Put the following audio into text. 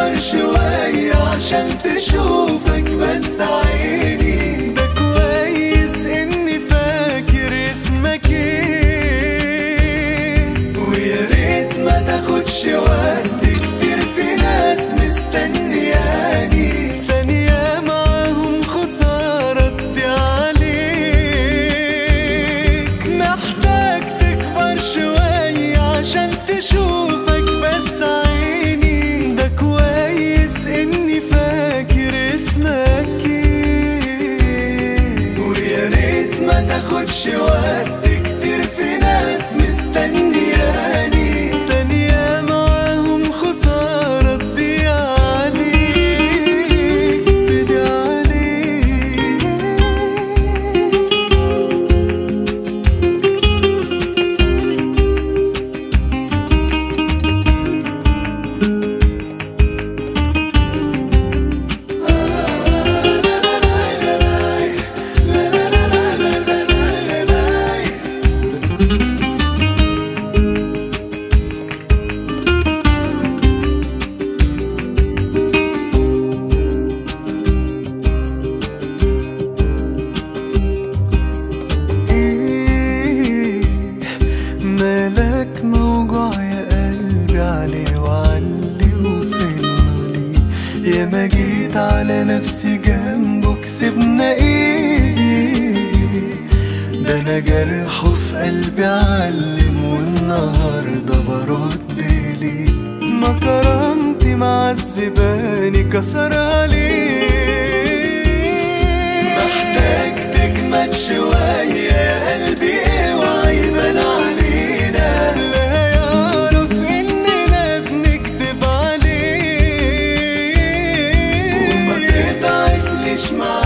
تكبر شوية عشان تشوفك بس عيني ده كويس اني فاكر اسمك ايه ويا ريت ما تاخدش وقت كتير في ناس مستنياني ثانية معاهم خسارة تدي عليك محتاج تكبر شوية عشان تشوفك بس عيني ده كويس اني فاكر اسمك ايه ويا ريت ما تاخدش وقت كتير في ناس مستنياني ثانية معاهم خسارة تضيع عليك تضيع عليك ايه مالك موجوع يا قلبي عليه وعلي وصلنا ليه يا ما جيت على نفسي جنبه كسبنا ايه ده انا جرحه في قلبي علم والنهارده برد ليه ما كرامتي معذباني كسر عليه محتاج تجمد شوية يا قلبي اوعى يبان علينا لا يعرف اننا بنكذب عليه وما تضعفنيش مع